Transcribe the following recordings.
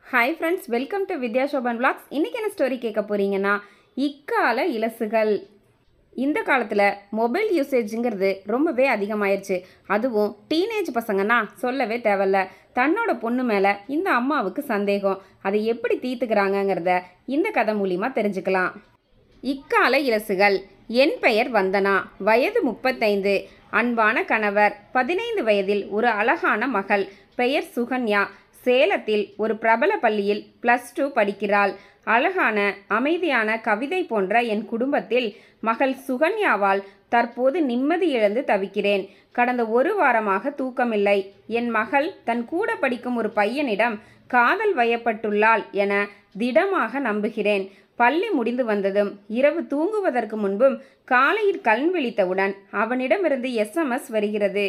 hi friends welcome to Vidya Sobhan vlogs இன்றைக்கி என்ன story கேட்க போகிறீங்கன்னா இக்கால இலசுகள் இந்த காலத்தில் மொபைல் யூசேஜுங்கிறது ரொம்பவே அதிகமாயிருச்சு அதுவும் டீனேஜ் பசங்கன்னா சொல்லவே தேவையில்ல தன்னோட பொண்ணு மேலே இந்த அம்மாவுக்கு சந்தேகம் அதை எப்படி தீர்த்துக்கிறாங்கங்கிறத இந்த கதை மூலிமா தெரிஞ்சுக்கலாம் இக்கால இலசுகள் என் பெயர் வந்தனா வயது முப்பத்தைந்து அன்பான கணவர் பதினைந்து வயதில் ஒரு அழகான மகள் பெயர் சுகன்யா சேலத்தில் ஒரு பிரபல பள்ளியில் ப்ளஸ் டூ படிக்கிறாள் அழகான அமைதியான கவிதை போன்ற என் குடும்பத்தில் மகள் சுகன்யாவால் தற்போது நிம்மதி இழந்து தவிக்கிறேன் கடந்த ஒரு வாரமாக தூக்கமில்லை என் மகள் தன் கூட படிக்கும் ஒரு பையனிடம் காதல் வயப்பட்டுள்ளாள் என திடமாக நம்புகிறேன் பள்ளி முடிந்து வந்ததும் இரவு தூங்குவதற்கு முன்பும் காலையில் கண் விழித்தவுடன் அவனிடமிருந்து எஸ்எம்எஸ் வருகிறது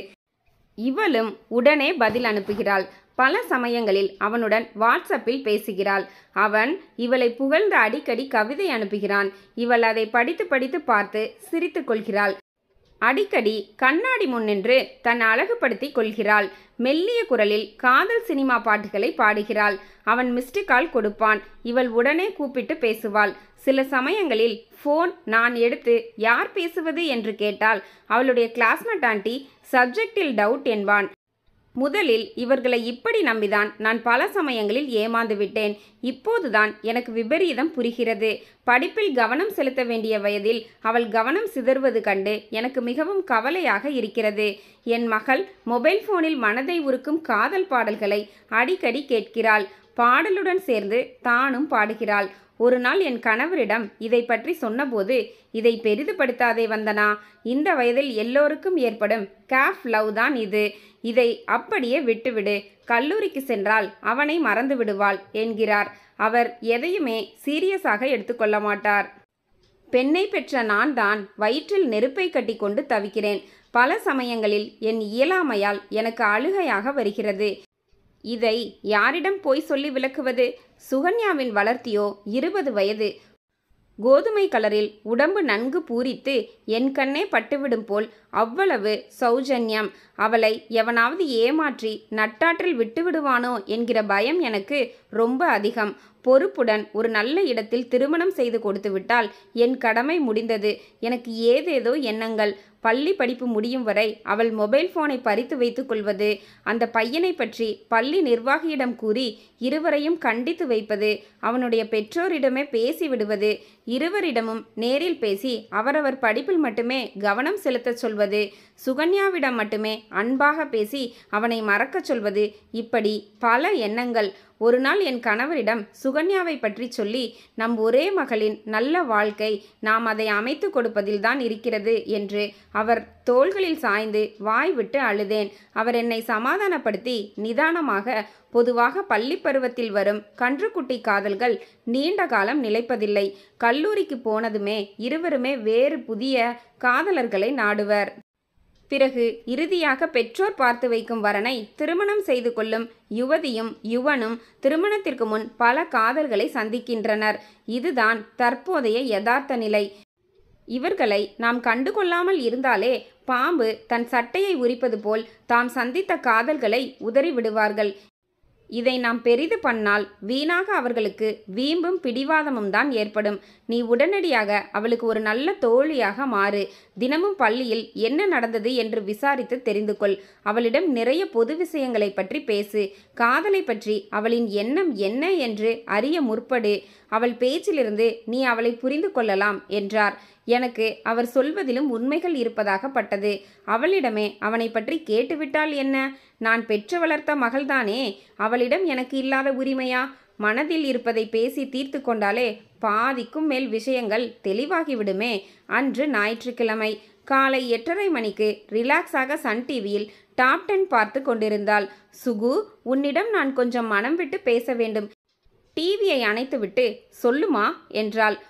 இவளும் உடனே பதில் அனுப்புகிறாள் பல சமயங்களில் அவனுடன் வாட்ஸ்அப்பில் பேசுகிறாள் அவன் இவளை புகழ்ந்து அடிக்கடி கவிதை அனுப்புகிறான் இவள் அதை படித்து படித்து பார்த்து சிரித்துக் கொள்கிறாள் அடிக்கடி கண்ணாடி முன்னின்று தன் அழகுபடுத்திக் கொள்கிறாள் மெல்லிய குரலில் காதல் சினிமா பாட்டுகளை பாடுகிறாள் அவன் மிஸ்டு கால் கொடுப்பான் இவள் உடனே கூப்பிட்டு பேசுவாள் சில சமயங்களில் ஃபோன் நான் எடுத்து யார் பேசுவது என்று கேட்டால் அவளுடைய கிளாஸ்மேட் ஆண்டி சப்ஜெக்டில் டவுட் என்பான் முதலில் இவர்களை இப்படி நம்பிதான் நான் பல சமயங்களில் ஏமாந்து விட்டேன் இப்போதுதான் எனக்கு விபரீதம் புரிகிறது படிப்பில் கவனம் செலுத்த வேண்டிய வயதில் அவள் கவனம் சிதறுவது கண்டு எனக்கு மிகவும் கவலையாக இருக்கிறது என் மகள் மொபைல் போனில் மனதை உருக்கும் காதல் பாடல்களை அடிக்கடி கேட்கிறாள் பாடலுடன் சேர்ந்து தானும் பாடுகிறாள் ஒரு நாள் என் கணவரிடம் இதை பற்றி சொன்னபோது இதை பெரிதுபடுத்தாதே வந்தனா இந்த வயதில் எல்லோருக்கும் ஏற்படும் கேஃப் லவ் தான் இது இதை அப்படியே விட்டுவிடு கல்லூரிக்கு சென்றால் அவனை மறந்து விடுவாள் என்கிறார் அவர் எதையுமே சீரியஸாக எடுத்துக்கொள்ள மாட்டார் பெண்ணை பெற்ற நான் தான் வயிற்றில் நெருப்பை கட்டிக்கொண்டு தவிக்கிறேன் பல சமயங்களில் என் இயலாமையால் எனக்கு அழுகையாக வருகிறது இதை யாரிடம் போய் சொல்லி விளக்குவது சுகன்யாவின் வளர்த்தியோ இருபது வயது கோதுமை கலரில் உடம்பு நன்கு பூரித்து என் கண்ணே பட்டுவிடும் போல் அவ்வளவு சௌஜன்யம் அவளை எவனாவது ஏமாற்றி நட்டாற்றில் விட்டுவிடுவானோ என்கிற பயம் எனக்கு ரொம்ப அதிகம் பொறுப்புடன் ஒரு நல்ல இடத்தில் திருமணம் செய்து கொடுத்து விட்டால் என் கடமை முடிந்தது எனக்கு ஏதேதோ எண்ணங்கள் பள்ளி படிப்பு முடியும் வரை அவள் மொபைல் போனை பறித்து வைத்துக் கொள்வது அந்த பையனை பற்றி பள்ளி நிர்வாகியிடம் கூறி இருவரையும் கண்டித்து வைப்பது அவனுடைய பெற்றோரிடமே பேசி விடுவது இருவரிடமும் நேரில் பேசி அவரவர் படிப்பில் மட்டுமே கவனம் செலுத்தச் சொல்வது சுகன்யாவிடம் மட்டுமே அன்பாக பேசி அவனை மறக்கச் சொல்வது இப்படி பல எண்ணங்கள் ஒரு நாள் என் கணவரிடம் சுகன்யாவை பற்றி சொல்லி நம் ஒரே மகளின் நல்ல வாழ்க்கை நாம் அதை அமைத்து கொடுப்பதில்தான் இருக்கிறது என்று அவர் தோள்களில் சாய்ந்து வாய் விட்டு அழுதேன் அவர் என்னை சமாதானப்படுத்தி நிதானமாக பொதுவாக பள்ளி பருவத்தில் வரும் கன்றுக்குட்டி காதல்கள் நீண்ட காலம் நிலைப்பதில்லை கல்லூரிக்கு போனதுமே இருவருமே வேறு புதிய காதலர்களை நாடுவர் பிறகு இறுதியாக பெற்றோர் பார்த்து வைக்கும் வரனை திருமணம் செய்து கொள்ளும் யுவதியும் யுவனும் திருமணத்திற்கு முன் பல காதல்களை சந்திக்கின்றனர் இதுதான் தற்போதைய யதார்த்த நிலை இவர்களை நாம் கண்டுகொள்ளாமல் இருந்தாலே பாம்பு தன் சட்டையை உரிப்பது போல் தாம் சந்தித்த காதல்களை உதறி விடுவார்கள் இதை நாம் பெரிது பண்ணால் வீணாக அவர்களுக்கு வீம்பும் பிடிவாதமும் தான் ஏற்படும் நீ உடனடியாக அவளுக்கு ஒரு நல்ல தோழியாக மாறு தினமும் பள்ளியில் என்ன நடந்தது என்று விசாரித்து தெரிந்து கொள் அவளிடம் நிறைய பொது விஷயங்களை பற்றி பேசு காதலை பற்றி அவளின் எண்ணம் என்ன என்று அறிய முற்படு அவள் பேச்சிலிருந்து நீ அவளை புரிந்து கொள்ளலாம் என்றார் எனக்கு அவர் சொல்வதிலும் உண்மைகள் இருப்பதாக பட்டது அவளிடமே அவனை பற்றி கேட்டுவிட்டால் என்ன நான் பெற்று வளர்த்த மகள்தானே அவளிடம் எனக்கு இல்லாத உரிமையா மனதில் இருப்பதை பேசி தீர்த்து கொண்டாலே பாதிக்கும் மேல் விஷயங்கள் தெளிவாகிவிடுமே அன்று ஞாயிற்றுக்கிழமை காலை எட்டரை மணிக்கு ரிலாக்ஸாக சன் டிவியில் டாப் டென் பார்த்து கொண்டிருந்தாள் சுகு உன்னிடம் நான் கொஞ்சம் மனம் விட்டு பேச வேண்டும் டிவியை அணைத்துவிட்டு சொல்லுமா என்றாள்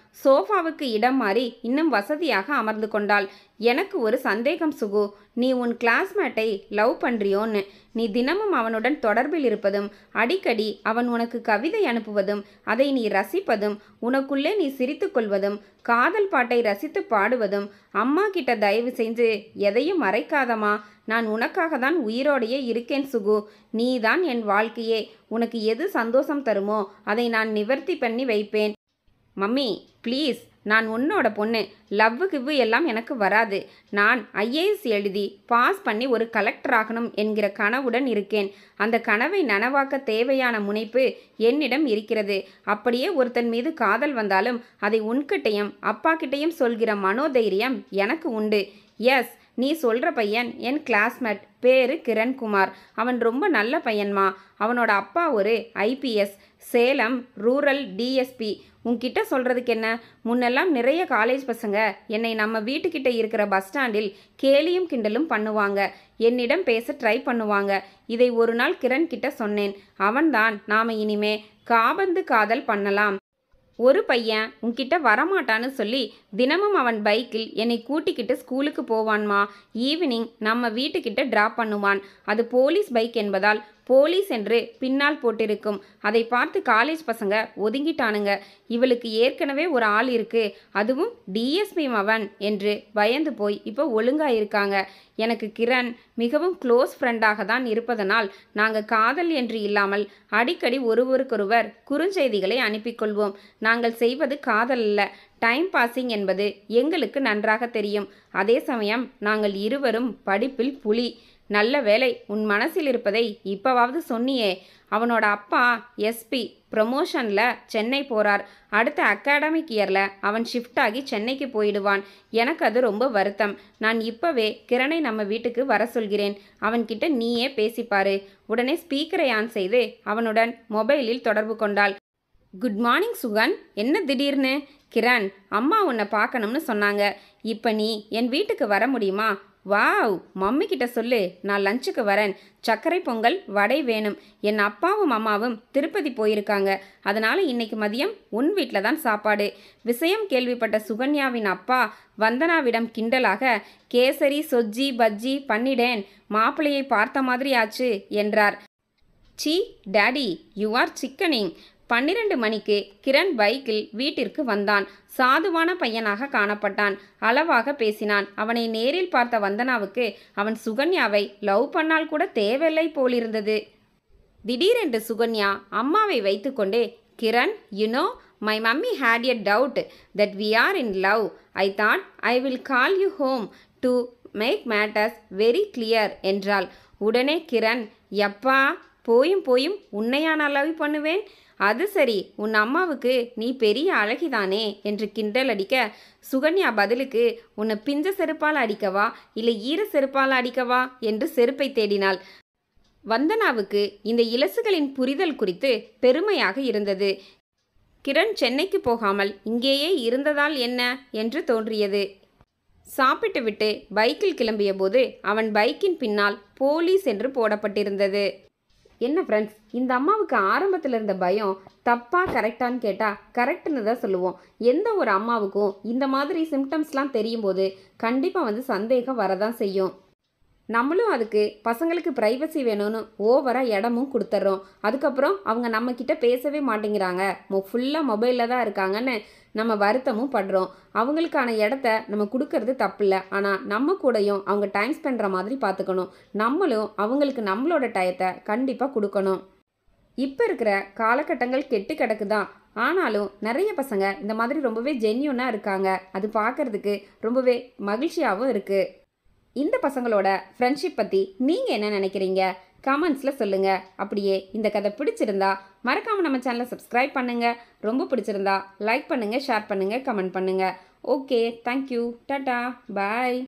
சோஃபாவுக்கு இடம் மாறி இன்னும் வசதியாக அமர்ந்து கொண்டாள் எனக்கு ஒரு சந்தேகம் சுகு நீ உன் கிளாஸ்மேட்டை லவ் பண்றியோன்னு நீ தினமும் அவனுடன் தொடர்பில் இருப்பதும் அடிக்கடி அவன் உனக்கு கவிதை அனுப்புவதும் அதை நீ ரசிப்பதும் உனக்குள்ளே நீ சிரித்துக் கொள்வதும் காதல் பாட்டை ரசித்து பாடுவதும் அம்மா கிட்ட தயவு செஞ்சு எதையும் மறைக்காதமா நான் உனக்காக தான் உயிரோடையே இருக்கேன் சுகு நீ தான் என் வாழ்க்கையே உனக்கு எது சந்தோஷம் தருமோ அதை நான் நிவர்த்தி பண்ணி வைப்பேன் மம்மி ப்ளீஸ் நான் உன்னோட பொண்ணு லவ்வு கிவ்வு எல்லாம் எனக்கு வராது நான் ஐஏஎஸ் எழுதி பாஸ் பண்ணி ஒரு கலெக்டர் ஆகணும் என்கிற கனவுடன் இருக்கேன் அந்த கனவை நனவாக்க தேவையான முனைப்பு என்னிடம் இருக்கிறது அப்படியே ஒருத்தன் மீது காதல் வந்தாலும் அதை உன்கிட்டையும் அப்பா கிட்டையும் சொல்கிற மனோதைரியம் எனக்கு உண்டு எஸ் நீ சொல்கிற பையன் என் கிளாஸ்மேட் பேரு கிரண்குமார் அவன் ரொம்ப நல்ல பையன்மா அவனோட அப்பா ஒரு ஐபிஎஸ் சேலம் ரூரல் டிஎஸ்பி உன்கிட்ட சொல்கிறதுக்கு என்ன முன்னெல்லாம் நிறைய காலேஜ் பசங்க என்னை நம்ம வீட்டுக்கிட்ட இருக்கிற பஸ் ஸ்டாண்டில் கேலியும் கிண்டலும் பண்ணுவாங்க என்னிடம் பேச ட்ரை பண்ணுவாங்க இதை ஒரு நாள் கிரண் கிட்ட சொன்னேன் அவன்தான் நாம இனிமே காபந்து காதல் பண்ணலாம் ஒரு பையன் உன்கிட்ட வரமாட்டான்னு சொல்லி தினமும் அவன் பைக்கில் என்னை கூட்டிக்கிட்டு ஸ்கூலுக்கு போவான்மா ஈவினிங் நம்ம வீட்டுக்கிட்ட ட்ராப் பண்ணுவான் அது போலீஸ் பைக் என்பதால் போலீஸ் என்று பின்னால் போட்டிருக்கும் அதை பார்த்து காலேஜ் பசங்க ஒதுங்கிட்டானுங்க இவளுக்கு ஏற்கனவே ஒரு ஆள் இருக்கு அதுவும் டிஎஸ்பி மவன் என்று பயந்து போய் இப்போ ஒழுங்கா இருக்காங்க எனக்கு கிரண் மிகவும் க்ளோஸ் ஃப்ரெண்டாக தான் இருப்பதனால் நாங்கள் காதல் என்று இல்லாமல் அடிக்கடி ஒருவருக்கொருவர் குறுஞ்செய்திகளை அனுப்பிக்கொள்வோம் நாங்கள் செய்வது காதல் அல்ல டைம் பாசிங் என்பது எங்களுக்கு நன்றாக தெரியும் அதே சமயம் நாங்கள் இருவரும் படிப்பில் புலி நல்ல வேலை உன் மனசில் இருப்பதை இப்பவாவது சொன்னியே அவனோட அப்பா எஸ்பி ப்ரொமோஷனில் சென்னை போகிறார் அடுத்த அகாடமிக் இயரில் அவன் ஷிஃப்ட் ஆகி சென்னைக்கு போயிடுவான் எனக்கு அது ரொம்ப வருத்தம் நான் இப்போவே கிரணை நம்ம வீட்டுக்கு வர சொல்கிறேன் அவன்கிட்ட நீயே பேசிப்பாரு உடனே ஸ்பீக்கரை ஆன் செய்து அவனுடன் மொபைலில் தொடர்பு கொண்டாள் குட் மார்னிங் சுகன் என்ன திடீர்னு கிரண் அம்மா உன்னை பார்க்கணும்னு சொன்னாங்க இப்போ நீ என் வீட்டுக்கு வர முடியுமா வாவ் மம்மி கிட்ட சொல்லு நான் லஞ்சுக்கு வரேன் சர்க்கரை பொங்கல் வடை வேணும் என் அப்பாவும் அம்மாவும் திருப்பதி போயிருக்காங்க அதனால இன்னைக்கு மதியம் உன் வீட்டில் தான் சாப்பாடு விஷயம் கேள்விப்பட்ட சுகன்யாவின் அப்பா வந்தனாவிடம் கிண்டலாக கேசரி சொஜ்ஜி பஜ்ஜி பண்ணிடேன் மாப்பிள்ளையை பார்த்த மாதிரி ஆச்சு என்றார் see daddy you are chickening பன்னிரண்டு மணிக்கு கிரண் பைக்கில் வீட்டிற்கு வந்தான் சாதுவான பையனாக காணப்பட்டான் அளவாக பேசினான் அவனை நேரில் பார்த்த வந்தனாவுக்கு அவன் சுகன்யாவை லவ் பண்ணால் கூட தேவையில்லை போலிருந்தது திடீரென்று சுகன்யா அம்மாவை வைத்துக்கொண்டே Kiran you know my mummy had a doubt that we are in love I thought I will call you home to make matters very clear என்றாள் உடனே கிரண் எப்பா போயும் போயும் உன்னையா நான் லவ் பண்ணுவேன் அது சரி உன் அம்மாவுக்கு நீ பெரிய அழகிதானே என்று கிண்டல் அடிக்க சுகன்யா பதிலுக்கு உன்னை பிஞ்ச செருப்பால் அடிக்கவா இல்லை ஈர செருப்பால் அடிக்கவா என்று செருப்பை தேடினாள் வந்தனாவுக்கு இந்த இலசுகளின் புரிதல் குறித்து பெருமையாக இருந்தது கிரண் சென்னைக்கு போகாமல் இங்கேயே இருந்ததால் என்ன என்று தோன்றியது சாப்பிட்டுவிட்டு பைக்கில் கிளம்பிய போது அவன் பைக்கின் பின்னால் போலீஸ் என்று போடப்பட்டிருந்தது என்ன ஃப்ரெண்ட்ஸ் இந்த அம்மாவுக்கு ஆரம்பத்தில் இருந்த பயம் தப்பா கரெக்டான்னு கேட்டால் கரெக்டுன்னு தான் சொல்லுவோம் எந்த ஒரு அம்மாவுக்கும் இந்த மாதிரி சிம்டம்ஸ்லாம் தெரியும் போது கண்டிப்பாக வந்து சந்தேகம் வரதான் செய்யும் நம்மளும் அதுக்கு பசங்களுக்கு ப்ரைவசி வேணும்னு ஓவராக இடமும் கொடுத்துட்றோம் அதுக்கப்புறம் அவங்க நம்மக்கிட்ட பேசவே மாட்டேங்கிறாங்க மொ ஃபுல்லாக மொபைலில் தான் இருக்காங்கன்னு நம்ம வருத்தமும் படுறோம் அவங்களுக்கான இடத்த நம்ம கொடுக்கறது தப்பில்லை ஆனால் நம்ம கூடயும் அவங்க டைம் ஸ்பெண்ட்ற மாதிரி பார்த்துக்கணும் நம்மளும் அவங்களுக்கு நம்மளோட டயத்தை கண்டிப்பாக கொடுக்கணும் இப்போ இருக்கிற காலகட்டங்கள் கெட்டு கிடக்குதான் ஆனாலும் நிறைய பசங்க இந்த மாதிரி ரொம்பவே ஜென்யூனாக இருக்காங்க அது பார்க்கறதுக்கு ரொம்பவே மகிழ்ச்சியாகவும் இருக்குது இந்த பசங்களோட ஃப்ரெண்ட்ஷிப் பற்றி நீங்கள் என்ன நினைக்கிறீங்க கமெண்ட்ஸில் சொல்லுங்கள் அப்படியே இந்த கதை பிடிச்சிருந்தா மறக்காமல் நம்ம சேனலை சப்ஸ்கிரைப் பண்ணுங்கள் ரொம்ப பிடிச்சிருந்தா லைக் பண்ணுங்கள் ஷேர் பண்ணுங்கள் கமெண்ட் பண்ணுங்கள் ஓகே தேங்க்யூ டாட்டா பாய்